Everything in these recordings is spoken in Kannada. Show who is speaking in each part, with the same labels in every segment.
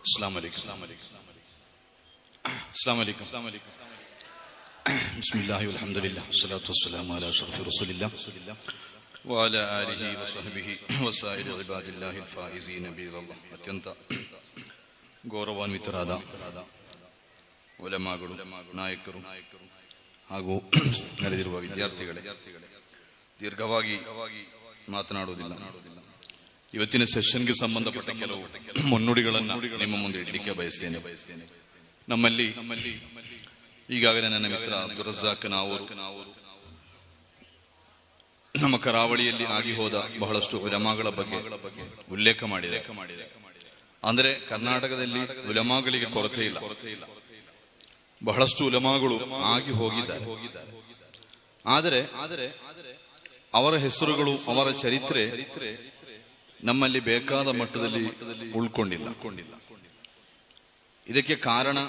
Speaker 1: السلام عليكم السلام عليكم بسم الله والحمد لله والصلاة والسلام على أشرف رسول الله وعلى آله وصحبه وسائر عباد الله الفائزين بإذن الله ಅತ್ಯಂತ ಗೌರವಾನ್ವಿತರಾದ ಒಲೆಮಾಗಳು ನಾಯಕರು ಹಾಗೂ ನೆರೆದಿರುವ ವಿದ್ಯಾರ್ಥಿಗಳೇ ದೀರ್ಘವಾಗಿ ಮಾತನಾಡುವುದಿಲ್ಲ ಇವತ್ತಿನ ಸೆಷನ್ಗೆ ಸಂಬಂಧಪಟ್ಟ ಕೆಲವು ಮುನ್ನುಡಿಗಳನ್ನ ನಿಮ್ಮ ಮುಂದೆ ಇಡಲಿಕ್ಕೆ ಬಯಸ್ತೇನೆ ನಮ್ಮಲ್ಲಿ ಈಗಾಗಲೇ ನನ್ನ ಮಿತ್ರ ಅಬ್ದುಲ್ ರಜಾಕ್ ನಾವರು ನಮ್ಮ ಕರಾವಳಿಯಲ್ಲಿ ಆಗಿ ಹೋದ ಬಹಳಷ್ಟು ಉಲಮಾಗಳ ಬಗ್ಗೆ ಉಲ್ಲೇಖ ಮಾಡಿದೆ ಅಂದರೆ ಕರ್ನಾಟಕದಲ್ಲಿ ಉಲಮಾಗಳಿಗೆ ಕೊರತೆ ಇಲ್ಲ ಬಹಳಷ್ಟು ಉಲಮಾಗಳು ಆಗಿ ಹೋಗಿದ್ದಾರೆ ಆದರೆ ಅವರ ಹೆಸರುಗಳು ಅವರ ಚರಿತ್ರೆ ನಮ್ಮಲ್ಲಿ ಬೇಕಾದ ಮಟ್ಟದಲ್ಲಿ ಉಳ್ಕೊಂಡಿಲ್ಲ ಇದಕ್ಕೆ ಕಾರಣ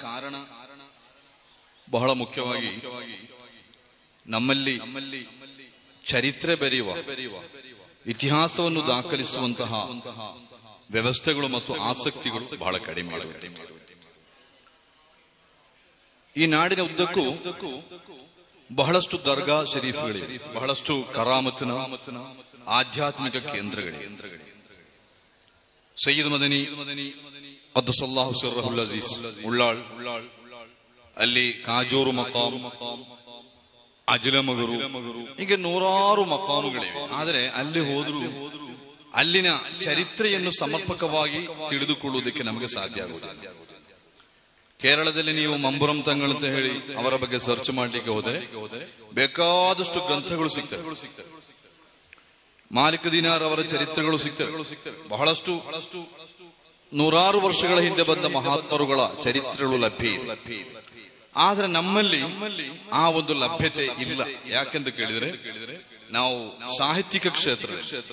Speaker 1: ಬಹಳ ಮುಖ್ಯವಾಗಿ ನಮ್ಮಲ್ಲಿ ಚರಿತ್ರೆ ಬೆರೆಯುವ ಇತಿಹಾಸವನ್ನು ದಾಖಲಿಸುವಂತಹ ವ್ಯವಸ್ಥೆಗಳು ಮತ್ತು ಆಸಕ್ತಿಗಳು ಬಹಳ ಕಡಿಮೆ ಇರುತ್ತದೆ. ಈ ನಾಡಿನ ಉದ್ದಕ್ಕೂ ಬಹಳಷ್ಟು ದರ್ಗಾ ಶರೀಫ್ಗಳಿವೆ ಬಹಳಷ್ಟು ಕರಾಮತಿನ ಆಧ್ಯಾತ್ಮಿಕ ಕೇಂದ್ರಗಳಿವೆ ಸಯ್ಯದ್ ಮದನಿ ಅದ್ದಸಲ್ಲಾಹು ಸಿರ್ರಹುಲ್ ಅಜೀಸ್ ಉಳ್ಳಾಳ್ ಅಲ್ಲಿ ಕಾಜೂರು ಮಕಾಮ್ ಅಜಲಮಗರು ಹೀಗೆ ನೂರಾರು ಮಕಾಮುಗಳಿವೆ ಆದರೆ ಅಲ್ಲಿ ಹೋದರೂ ಅಲ್ಲಿನ ಚರಿತ್ರೆಯನ್ನು ಸಮರ್ಪಕವಾಗಿ ತಿಳಿದುಕೊಳ್ಳುವುದಕ್ಕೆ ನಮಗೆ ಸಾಧ್ಯ ಆಗುವುದಿಲ್ಲ ಕೇರಳದಲ್ಲಿ ನೀವು ಮಂಬುರಂ ತಂಗಳಂತ ಹೇಳಿ ಅವರ ಬಗ್ಗೆ ಸರ್ಚ್ ಮಾಡ್ಲಿಕ್ಕೆ ಹೋದರೆ ಬೇಕಾದಷ್ಟು ಗ್ರಂಥಗಳು ಸಿಗ್ತವೆ ಮಾಲಿಕ ದಿನಾರ್ ಅವರ ಚರಿತ್ರೆಗಳು ಸಿಗ್ತವೆ ಬಹಳಷ್ಟು ನೂರಾರು ವರ್ಷಗಳ ಹಿಂದೆ ಬಂದ ಮಹಾತ್ಮರುಗಳ ಚರಿತ್ರೆಗಳು ಲಭ್ಯ ಇದೆ ಆದ್ರೆ ನಮ್ಮಲ್ಲಿ ಆ ಒಂದು ಲಭ್ಯತೆ ಇಲ್ಲ ಯಾಕೆಂದು ಕೇಳಿದರೆ ನಾವು ಸಾಹಿತ್ಯಿಕ ಕ್ಷೇತ್ರ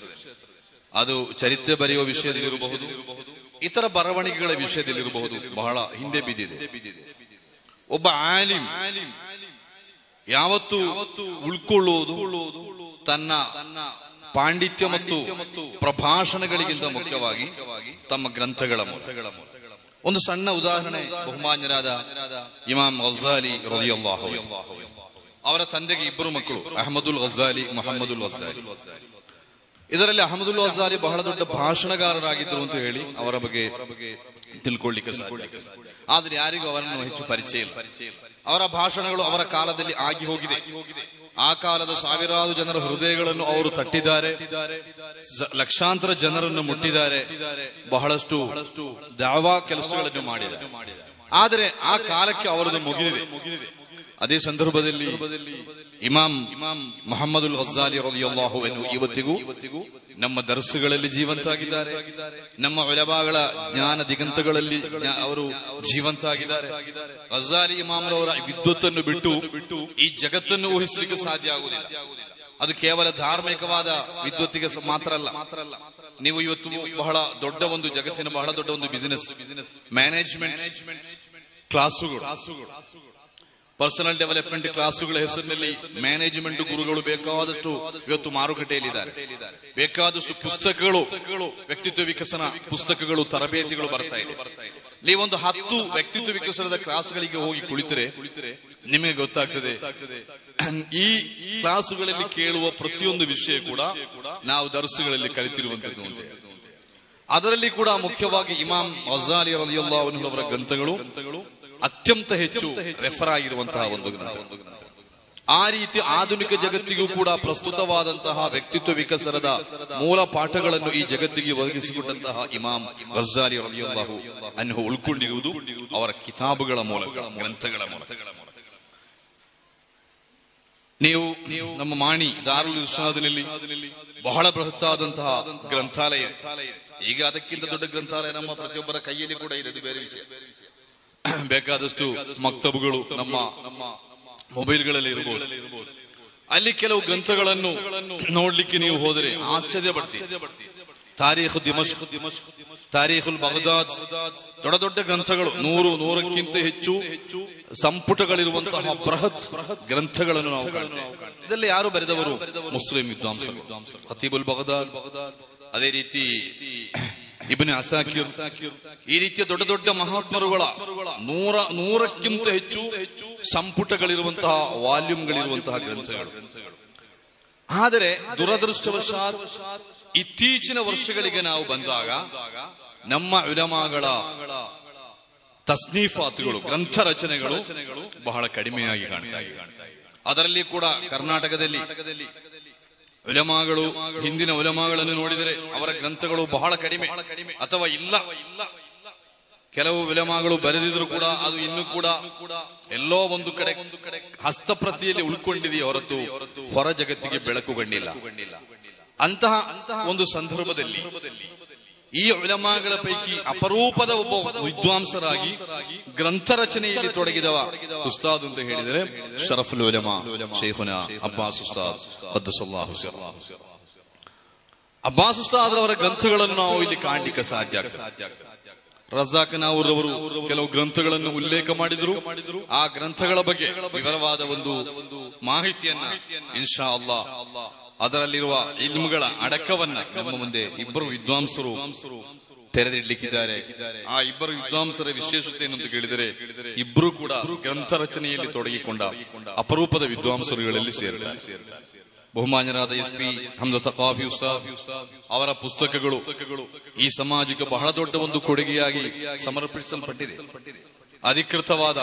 Speaker 1: ಅದು ಚರಿತ್ರೆ ಬರೆಯುವ ವಿಷಯದಲ್ಲಿರಬಹುದು ಇತರ ಬರವಣಿಗೆಗಳ ವಿಷಯದಲ್ಲಿರಬಹುದು ಬಹಳ ಹಿಂದೆ ಬಿದ್ದಿದೆ ಒಬ್ಬ ಆಲಿಮ್ ಯಾವತ್ತು ಉಳ್ಕೊಳ್ಳುವುದು ತನ್ನ ಪಾಂಡಿತ್ಯ ಮತ್ತು ಪ್ರಭಾಷಣಗಳಿಗಿಂತ ಮುಖ್ಯವಾಗಿ ತಮ್ಮ ಗ್ರಂಥಗಳ ಮೂಲಕ ಒಂದು ಸಣ್ಣ ಉದಾಹರಣೆ ಬಹುಮಾನ್ಯರಾದ ಇಮಾಮ್ ಗಜಾಲಿ ರಲಿಯಲ್ಲಾಹು ಅವರ ತಂದೆಗೆ ಇಬ್ಬರು ಮಕ್ಕಳು ಅಹಮದುಲ್ ಗಜಾಲಿ ಮೊಹಮ್ಮದುಲ್ ಗಜಾಲಿ ಇದರಲ್ಲಿ ಅಹಮದುಲ್ ಗಜಾಲಿ ಬಹಳ ದೊಡ್ಡ ಭಾಷಣಗಾರರಾಗಿದ್ದರು ಅಂತ ಹೇಳಿ ಅವರ ಬಗ್ಗೆ ತಿಳ್ಕೊಳ್ಳಿಕ್ಕೆ ಸಾಧ್ಯ ಆದ್ರೆ ಯಾರಿಗೂ ಅವರನ್ನು ಹೆಚ್ಚು ಪರಿಚಯ ಇಲ್ಲ ಅವರ ಭಾಷಣಗಳು ಅವರ ಕಾಲದಲ್ಲಿ ಆಗಿ ಹೋಗಿದೆ ಆ ಕಾಲದ ಸಾವಿರಾರು ಜನರ ಹೃದಯಗಳನ್ನು ಅವರು ತಟ್ಟಿದ್ದಾರೆ ಸ- ಲಕ್ಷಾಂತರ ಜನರನ್ನು ಮುಟ್ಟಿದ್ದಾರೆ ಬಹಳಷ್ಟು ದಾವಾ ಕೆಲಸಗಳನ್ನು ಮಾಡಿದ್ದಾರೆ ಆದರೆ ಆ ಕಾಲಕ್ಕೆ ಅವರದು ಮುಗಿದಿದೆ ಅದೇ ಸಂದರ್ಭದಲ್ಲಿ ಇಮಾಮ್ ಇಮಾಮ್ ಮೊಹಮ್ಮದುಲ್ ಗಜಾಲಿ ರಲಿಯಲ್ಲಾಹು ಅನ್ಹು ಇವತ್ತಿಗೂ ನಮ್ಮ ದರ್ಸುಗಳಲ್ಲಿ ಜೀವಂತ ಆಗಿದ್ದಾರೆ ನಮ್ಮ ಒಲಬಾಗಳ ಜ್ಞಾನ ದಿಗಂತಗಳಲ್ಲಿ ಜ್ಞಾ- ಅವರು ಜೀವಂತ ಆಗಿದ್ದಾರೆ ಗಜಾಲಿ ಇಮಾಮ್ರವರ ವಿದ್ವತ್ತನ್ನು ಬಿಟ್ಟು ಈ ಜಗತ್ತನ್ನು ಊಹಿಸಲಿಕ್ಕೆ ಸಾಧ್ಯ ಆಗುವುದಿಲ್ಲ ಅದು ಕೇವಲ ಧಾರ್ಮಿಕವಾದ ವಿದ್ವತ್ತಿಗೆ ಸ- ಮಾತ್ರ ಅಲ್ಲ ನೀವು ಇವತ್ತು ಬಹಳ ದೊಡ್ಡ ಒಂದು ಜಗತ್ತಿನ ಬಹಳ ದೊಡ್ಡ ಒಂದು ಬಿಸಿನೆಸ್ ಮ್ಯಾನೇಜ್ಮೆಂಟ್ ಕ್ಲಾಸುಗಳು ಪರ್ಸನಲ್ ಡೆವಲಪ್ಮೆಂಟ್ ಕ್ಲಾಸುಗಳ ಹೆಸರಿನಲ್ಲಿ ಮ್ಯಾನೇಜ್ಮೆಂಟ್ ಗುರುಗಳು ಬೇಕಾದಷ್ಟು ಇವತ್ತು ಮಾರುಕಟ್ಟೆಯಲ್ಲಿದ್ದಾರೆ ಬೇಕಾದಷ್ಟು ಪುಸ್ತಕಗಳು ವ್ಯಕ್ತಿತ್ವ ವಿಕಸನ ಪುಸ್ತಕಗಳು ತರಬೇತಿಗಳು ಬರ್ತಾ ಇದೆ ನೀವೊಂದು ಹತ್ತು ವ್ಯಕ್ತಿತ್ವ ವಿಕಸನದ ಕ್ಲಾಸ್ಗಳಿಗೆ ಹೋಗಿ ಕುಳಿತರೆ ನಿಮಗೆ ಗೊತ್ತಾಗ್ತದೆ ಈ ಕ್ಲಾಸುಗಳಲ್ಲಿ ಕೇಳುವ ಪ್ರತಿಯೊಂದು ವಿಷಯ ಕೂಡ ನಾವು ದರ್ಸುಗಳಲ್ಲಿ ಕಲಿತಿರುವಂತದ್ದು ಅಂತ ಹೇಳಿ. ಅದರಲ್ಲಿ ಕೂಡ ಮುಖ್ಯವಾಗಿ ಇಮಾಮ್ ಅಜಾಲಿ ರಲಿಯಲ್ಲಾಹು ಅನ್ಹು ಅವರ ಗ್ರಂಥಗಳು ಅತ್ಯಂತ ಹೆಚ್ಚು ರೆಫರ್ ಆಗಿರುವಂತಹ ಒಂದು ಗ್ರಂಥ ಆ ರೀತಿ ಆಧುನಿಕ ಜಗತ್ತಿಗೂ ಕೂಡ ಪ್ರಸ್ತುತವಾದಂತಹ ವ್ಯಕ್ತಿತ್ವ ವಿಕಸನದ ಮೂಲ ಪಾಠಗಳನ್ನು ಈ ಜಗತ್ತಿಗೆ ಒದಗಿಸಿಕೊಟ್ಟಂತಹ ಇಮಾಮ್ ಗಜಾಲಿ ರಲಿಯಲ್ಲಾಹು ಅನ್ಹು ಉಳ್ಕೊಂಡಿರುವುದು ಅವರ ಕಿತಾಬುಗಳ ಮೂಲಕ ಗ್ರಂಥಗಳ ಮೂಲಕ ನೀವು ನೀವು ನಮ್ಮ ಮಾಣಿ ದಾರುಲ್ ಇರ್ಷಾದಿನಲ್ಲಿ ಬಹಳ ಬೃಹತ್ತಾದಂತಹ ಗ್ರಂಥಾಲಯ ಈಗ ಅದಕ್ಕಿಂತ ದೊಡ್ಡ ಗ್ರಂಥಾಲಯ ನಮ್ಮ ಪ್ರತಿಯೊಬ್ಬರ ಕೈಯಲ್ಲಿ ಕೂಡ ಇದೆ ಅದು ಬೇರೆ ವಿಷಯ ಬೇಕಾದಷ್ಟು ಮಕ್ತಬುಗಳು ನಮ್ಮ ನಮ್ಮ ಮೊಬೈಲ್ಗಳಲ್ಲಿ ಇರಬಹುದು ಅಲ್ಲಿ ಕೆಲವು ಗ್ರಂಥಗಳನ್ನು ನೋಡ್ಲಿಕ್ಕೆ ನೀವು ಹೋದರೆ ಆಶ್ಚರ್ಯ ಪಡ್ತೀರಿ ತಾರೀಖ್ ದಿಮಶ್ ತಾರೀಖುಲ್ ಬಗದಾದ್ ದೊಡ್ಡ ದೊಡ್ಡ ಗ್ರಂಥಗಳು ನೂರು ನೂರಕ್ಕಿಂತ ಹೆಚ್ಚು ಸಂಪುಟಗಳಿರುವಂತಹ ಬೃಹತ್ ಗ್ರಂಥಗಳನ್ನು ನಾವು ಕಾಣ್ತೇವೆ ಇದೆಲ್ಲ ಯಾರು ಬರೆದವರು ಮುಸ್ಲಿಂ ವಿದ್ವಾಂಸರು ಖತೀಬುಲ್ ಬಗದಾದ್ ಅದೇ ರೀತಿ ಇಬ್ನ ಅಸಾಕಿರ್ ಈ ರೀತಿಯ ದೊಡ್ಡ ದೊಡ್ಡ ಮಹಾತ್ಮರುಗಳ ನೂರ ನೂರಕ್ಕಿಂತ ಹೆಚ್ಚು ಸಂಪುಟಗಳಿರುವಂತಹ ವಾಲ್ಯೂಮ್ಗಳಿರುವಂತಹ ಗ್ರಂಥಗಳು ಆದರೆ ದುರದೃಷ್ಟವಶಾತ್ ಇತ್ತೀಚಿನ ವರ್ಷಗಳಿಗೆ ನಾವು ಬಂದಾಗ ನಮ್ಮ ಉಲಮಾಗಳ ತಸ್ನೀಫಾತುಗಳು ಗ್ರಂಥ ರಚನೆಗಳು ಬಹಳ ಕಡಿಮೆಯಾಗಿ ಕಾಣ್ತಾ ಇವೆ ಅದರಲ್ಲಿ ಕೂಡ ಕರ್ನಾಟಕದಲ್ಲಿ ಉಲಮಾಗಳು ಹಿಂದಿನ ಉಲಮಾಗಳನ್ನು ನೋಡಿದರೆ ಅವರ ಗ್ರಂಥಗಳು ಬಹಳ ಕಡಿಮೆ ಅಥವಾ ಇಲ್ಲ ಕೆಲವು ವಿಲಮಾಗಳು ಬರೆದಿದ್ರು ಕೂಡ ಅದು ಇನ್ನೂ ಕೂಡ ಎಲ್ಲೋ ಒಂದು ಕಡೆ ಹಸ್ತಪ್ರತಿಯಲ್ಲಿ ಉಳ್ಕೊಂಡಿದೆಯೇ ಹೊರತು ಹೊರ ಜಗತ್ತಿಗೆ ಬೆಳಕು ಕಂಡಿಲ್ಲ ಅಂತಹ ಒಂದು ಸಂದರ್ಭದಲ್ಲಿ ಈ ಉಲಮಾಗಳ ಪೈಕಿ ಅಪರೂಪದ ಒಬ್ಬ ವಿದ್ವಾಂಸರಾಗಿ ಗ್ರಂಥ ರಚನೆಯಲ್ಲಿ ತೊಡಗಿದವ ಉಸ್ತಾದ್ ಅಂತ ಹೇಳಿದರೆ ಶರಫುಲ್ ಉಲಮಾ ಶೇಖುನ ಅಬ್ಬಾಸ್ ಉಸ್ತಾದ್ ಖದ್ದಸಲ್ಲಾಹು ಸಿರ್ರಾಹು. ಅಬ್ಬಾಸ್ ಉಸ್ತಾದ್ ಅವರ ಗ್ರಂಥಗಳನ್ನು ನಾವು ಇಲ್ಲಿ ಕಾಣಲಿಕ್ಕೆ ಸಾಧ್ಯ ಆಗ್ತದೆ. ರಜಾಕ್ ನಾವೂರವರು ಕೆಲವು ಗ್ರಂಥಗಳನ್ನು ಉಲ್ಲೇಖ ಮಾಡಿದ್ರು ಆ ಗ್ರಂಥಗಳ ಬಗ್ಗೆ ವಿವರವಾದ ಒಂದು ಮಾಹಿತಿಯನ್ನ ಇನ್ಶಾ ಅಲ್ಲಾ ಅದರಲ್ಲಿರುವ ಇಲ್ಮುಗಳ ಅಡಕವನ್ನ ನಮ್ಮ ಮುಂದೆ ಇಬ್ಬರು ವಿದ್ವಾಂಸರು ತೆರೆದಿಡ್ಲಿಕ್ಕಿದ್ದಾರೆ ಆ ಇಬ್ಬರು ವಿದ್ವಾಂಸರ ವಿಶೇಷತೆ ಏನಂತ ಕೇಳಿದರೆ ಇಬ್ಬರು ಕೂಡ ಗ್ರಂಥ ರಚನೆಯಲ್ಲಿ ತೊಡಗಿಕೊಂಡ ಅಪರೂಪದ ವಿದ್ವಾಂಸರುಗಳಲ್ಲಿ ಸೇರಿದ್ದಾರೆ ಬಹುಮಾನ್ಯರಾದ ಎಸ್ ಪಿ ಹಮ್ದ ತಕಾಫಿ ಉಸ್ತಾದ್ ಅವರ ಪುಸ್ತಕಗಳು ಈ ಸಮಾಜಕ್ಕೆ ಬಹಳ ದೊಡ್ಡ ಒಂದು ಕೊಡುಗೆಯಾಗಿ ಸಮರ್ಪಿಸಲ್ಪಟ್ಟಿದೆ ಅಧಿಕೃತವಾದ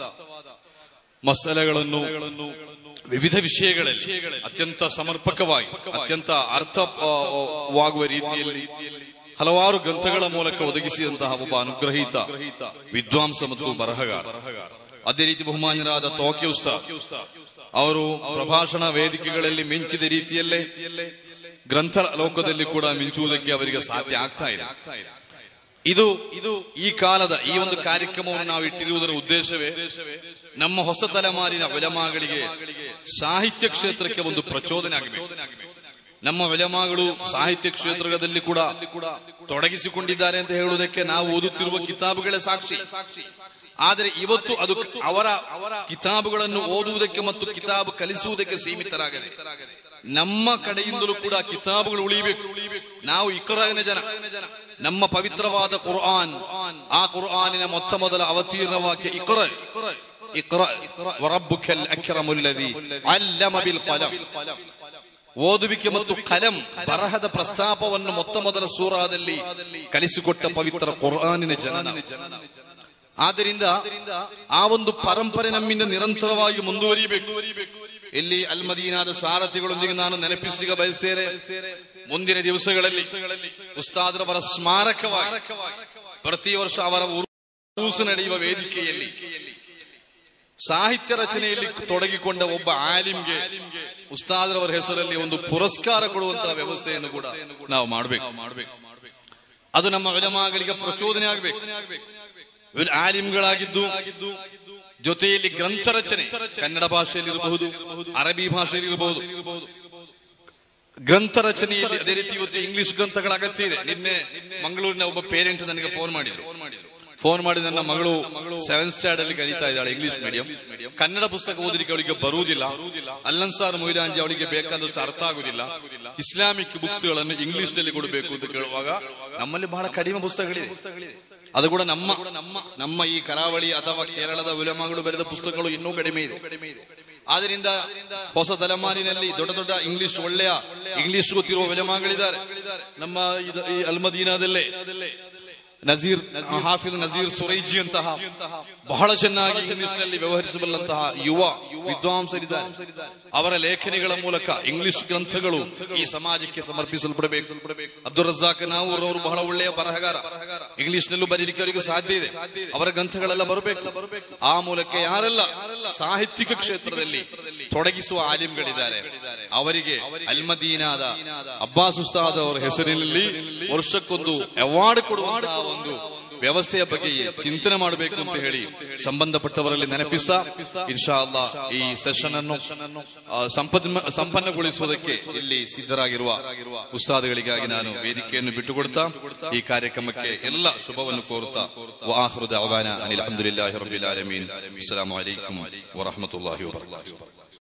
Speaker 1: ಮಸಲೆಗಳನ್ನು ವಿವಿಧ ವಿಷಯಗಳಲ್ಲಿ ಅತ್ಯಂತ ಸಮರ್ಪಕವಾಗಿ ಅತ್ಯಂತ ಅರ್ಥವಾಗುವ ರೀತಿಯಲ್ಲಿ ಹಲವಾರು ಗ್ರಂಥಗಳ ಮೂಲಕ ಒದಗಿಸಿದಂತಹ ಒಬ್ಬ ಅನುಗ್ರಹೀತ ವಿದ್ವಾಂಸ ಮತ್ತು ಬರಹಗಾರ ಅದೇ ರೀತಿ ಬಹುಮಾನ್ಯರಾದ ತೋಕೆ ಉಸ್ತಾದ್ ಅವರು ಪ್ರಭಾಷಣ ವೇದಿಕೆಗಳಲ್ಲಿ ಮಿಂಚಿದ ರೀತಿಯಲ್ಲೇ ಗ್ರಂಥ ಲೋಕದಲ್ಲಿ ಕೂಡ ಮಿಂಚುವುದಕ್ಕೆ ಅವರಿಗೆ ಸಾಧ್ಯ ಆಗ್ತಾ ಇದೆ ಇದು ಇದು ಈ ಕಾಲದ ಈ ಒಂದು ಕಾರ್ಯಕ್ರಮವನ್ನು ನಾವು ಇಟ್ಟಿರುವುದರ ಉದ್ದೇಶವೇ ನಮ್ಮ ಹೊಸ ತಲೆಮಾರಿನ ವಿಲಮಾಗಳಿಗೆ ಸಾಹಿತ್ಯ ಕ್ಷೇತ್ರಕ್ಕೆ ಒಂದು ಪ್ರಚೋದನೆ ಆಗಬೇಕು ನಮ್ಮ ವಿಲಮಾಗಳು ಸಾಹಿತ್ಯ ಕ್ಷೇತ್ರದಲ್ಲಿ ಕೂಡ ತೊಡಗಿಸಿಕೊಂಡಿದ್ದಾರೆ ಅಂತ ಹೇಳುವುದಕ್ಕೆ ನಾವು ಓದುತ್ತಿರುವ ಕಿತಾಬುಗಳೇ ಸಾಕ್ಷಿ ಆದರೆ ಇವತ್ತು ಅದು ಅವರ ಅವರ ಕಿತಾಬುಗಳನ್ನು ಓದುವುದಕ್ಕೆ ಮತ್ತು ಕಿತಾಬು ಕಲಿಸುವುದಕ್ಕೆ ಸೀಮಿತರಾಗದೆ ನಮ್ಮ ಕಡೆಯಿಂದಲೂ ಕೂಡ ಕಿತಾಬುಗಳು ಉಳಿಬೇಕು ನಾವು ಇಕರಾಗಿನ ಜನ ನಮ್ಮ ಪವಿತ್ರವಾದ ಕುರ್ಆನ್ ಆ ಕುರ್ಆನಿನ ಮೊತ್ತ ಮೊದಲ ಅವತೀರ್ಣ ವಾಕ್ಯ ಇಕ್ರ ಇಕ್ರ ವರಬ್ಬುಕಲ್ ಅಕ್ರಮುಲ್ಲದಿ ಅಲ್ಲಮ ಬಿಲ್ ಕಲಂ ಓದುವಿಕೆ ಮತ್ತು ಕಲಂ ಬರಹದ ಪ್ರಸ್ತಾಪವನ್ನು ಮೊತ್ತ ಮೊದಲ ಸೂರಾದಲ್ಲಿ ಕಲಿಸಿಕೊಟ್ಟ ಪವಿತ್ರ ಕುರ್ಆನಿನ ಜನನ ಆದ್ದರಿಂದ ಆ ಒಂದು ಪರಂಪರೆ ನಮ್ಮಿಂದ ನಿರಂತರವಾಗಿ ಮುಂದುವರಿಯಬೇಕು ಇಲ್ಲಿ ಅಲ್ಮದೀನಾದ ಸಾರಥಿಗಳೊಂದಿಗೆ ನಾನು ನೆನಪಿಸಿಗ ಬಯಸ್ತೇನೆ ಮುಂದಿನ ದಿವಸಗಳಲ್ಲಿ ಉಸ್ತಾದ್ರವರ ಸ್ಮಾರಕವಾಗಿ ಪ್ರತಿ ವರ್ಷ ಅವರ ಉರುಸು ನಡೆಯುವ ವೇದಿಕೆಯಲ್ಲಿ ಸಾಹಿತ್ಯ ರಚನೆಯಲ್ಲಿ ತೊಡಗಿಕೊಂಡ ಒಬ್ಬ ಆಲಿಮ್ಗೆ ಉಸ್ತಾದ್ರವರ ಹೆಸರಲ್ಲಿ ಒಂದು ಪುರಸ್ಕಾರ ಕೊಡುವಂತಹ ವ್ಯವಸ್ಥೆಯನ್ನು ಕೂಡ ನಾವು ಮಾಡಬೇಕು ಅದು ನಮ್ಮ ವಿಲಮಾಗಳಿಗೆ ಪ್ರಚೋದನೆ ಆಗಬೇಕು ಇವರು ಆಲಿಮ್ಗಳಾಗಿದ್ದು ಜೊತೆಯಲ್ಲಿ ಗ್ರಂಥ ರಚನೆ ಕನ್ನಡ ಭಾಷೆಯಲ್ಲಿ ಇರಬಹುದು ಅರಬಿ ಭಾಷೆಯಲ್ಲಿ ಇರಬಹುದು ಗ್ರಂಥ ರಚನೆಯಲ್ಲಿ ಅದೇ ರೀತಿ ಇವತ್ತು ಇಂಗ್ಲಿಷ್ ಗ್ರಂಥಗಳ ಅಗತ್ಯ ಇದೆ ನಿನ್ನೆ ಮಂಗಳೂರಿನ ಒಬ್ಬ ಪೇರೆಂಟ್ ನನಗೆ ಫೋನ್ ಮಾಡಿದ್ರು ಫೋನ್ ಮಾಡಿ ನನ್ನ ಮಗಳು ಸೆವೆಂತ್ ಸ್ಟ್ಯಾಂಡರ್ಡ್ ಅಲ್ಲಿ ಕಲಿತಾ ಇದ್ದಾಳೆ ಇಂಗ್ಲಿಷ್ ಮೀಡಿಯಂ ಕನ್ನಡ ಪುಸ್ತಕ ಓದಲಿಕ್ಕೆ ಅವಳಿಗೆ ಬರುವುದಿಲ್ಲ ಅಲ್ಲನ್ಸಾರ್ ಮೊಯ್ಲಾಂಜಿ ಅವಳಿಗೆ ಬೇಕಾದಷ್ಟು ಅರ್ಥ ಆಗುದಿಲ್ಲ ಇಸ್ಲಾಮಿಕ್ ಬುಕ್ಸ್ ಗಳನ್ನು ಇಂಗ್ಲಿಷ್ ನಲ್ಲಿ ಕೊಡಬೇಕು ಅಂತ ಕೇಳುವಾಗ ನಮ್ಮಲ್ಲಿ ಬಹಳ ಕಡಿಮೆ ಪುಸ್ತಕಗಳಿದೆ ಅದು ಕೂಡ ನಮ್ಮ ನಮ್ಮ ನಮ್ಮ ಈ ಕರಾವಳಿ ಅಥವಾ ಕೇರಳದ ಉಲಮಗಳು ಬರೆದ ಪುಸ್ತಕಗಳು ಇನ್ನೂ ಕಡಿಮೆ ಇದೆ ಆದ್ರಿಂದ ಹೊಸ ತಲೆಮಾರಿನಲ್ಲಿ ದೊಡ್ಡ ದೊಡ್ಡ ಇಂಗ್ಲಿಷ್ ಒಳ್ಳೆಯ ಇಂಗ್ಲಿಷ್ ಗೊತ್ತಿರುವ ವಿಲಮಗಳಿದ್ದಾರೆ ನಮ್ಮ ಇದ- ಈ ಅಲ್ಮದೀನಾದಲ್ಲೇ ನಜೀರ್ ಹಾಫಿಲ್ ನಜೀರ್ ಸುರೈಜಿ ಅಂತಹ ಬಹಳ ಚೆನ್ನಾಗಿ ಇಂಗ್ಲಿಷ್ ನಲ್ಲಿ ವ್ಯವಹರಿಸಬಲ್ಲಂತಹ ಯುವ ವಿದ್ವಾಂಸರಿದ್ದಾರೆ ಅವರ ಲೇಖನಿಗಳ ಮೂಲಕ ಇಂಗ್ಲಿಷ್ ಗ್ರಂಥಗಳು ಈ ಸಮಾಜಕ್ಕೆ ಸಮರ್ಪಿಸಲ್ಪಡಬೇಕು ಅಬ್ದುಲ್ ರಜಾಕ್ ನಾವೂರ್ ಅವರು ಬಹಳ ಒಳ್ಳೆಯ ಬರಹಗಾರ ಇಂಗ್ಲಿಷ್ ನಲ್ಲೂ ಬರೀಲಿಕ್ಕೆ ಅವರಿಗೆ ಸಾಧ್ಯ ಇದೆ ಅವರ ಗ್ರಂಥಗಳೆಲ್ಲ ಬರಬೇಕು ಆ ಮೂಲಕ ಯಾರೆಲ್ಲ ಸಾಹಿತ್ಯಿಕ ಕ್ಷೇತ್ರದಲ್ಲಿ ತೊಡಗಿಸುವ ಆಲಿಮ್ಗಳಿದ್ದಾರೆ ಅವರಿಗೆ ಅಲ್ಮದೀನಾದ ಅಬ್ಬಾಸ್ ಉಸ್ತಾದ್ ಅವರ ಹೆಸರಿನಲ್ಲಿ ವರ್ಷಕ್ಕೊಂದು ಅವಾರ್ಡ್ ಕೊಡುವಂತಹ ಒಂದು ವ್ಯವಸ್ಥೆಯ ಬಗ್ಗೆ ಚಿಂತನೆ ಮಾಡಬೇಕು ಅಂತ ಹೇಳಿ ಸಂಬಂಧಪಟ್ಟವರಲ್ಲಿ ನೆನಪಿಸ್ತಾ ಇನ್ಶಾ ಅಲ್ಲಾ ಈ ಸೆಷನ್ ಅನ್ನು ಆ, ಸಂಪನ್ಮ ಸಂಪನ್ನಗೊಳಿಸುವುದಕ್ಕೆ ಇಲ್ಲಿ ಸಿದ್ಧರಾಗಿರುವ ಉಸ್ತಾದ್ಗಳಿಗಾಗಿ ನಾನು ವೇದಿಕೆಯನ್ನು ಬಿಟ್ಟುಕೊಡ್ತಾ ಈ ಕಾರ್ಯಕ್ರಮಕ್ಕೆ ಎಲ್ಲ ಶುಭವನ್ನು ಕೋರುತ್ತಾ ವಾಹೃದ ಅವಾನ ಅನಿಲ್ ಅಹಮದುಲ್ಲಾಹಿ ರಬ್ಬಿಲ್ ಆಲಮೀನ್ ಅಸ್ಸಲಾಮು ಅಲೈಕುಂ ವರಹಮತುಲ್ಲಾಹಿ ವಬರಕಾತುಹು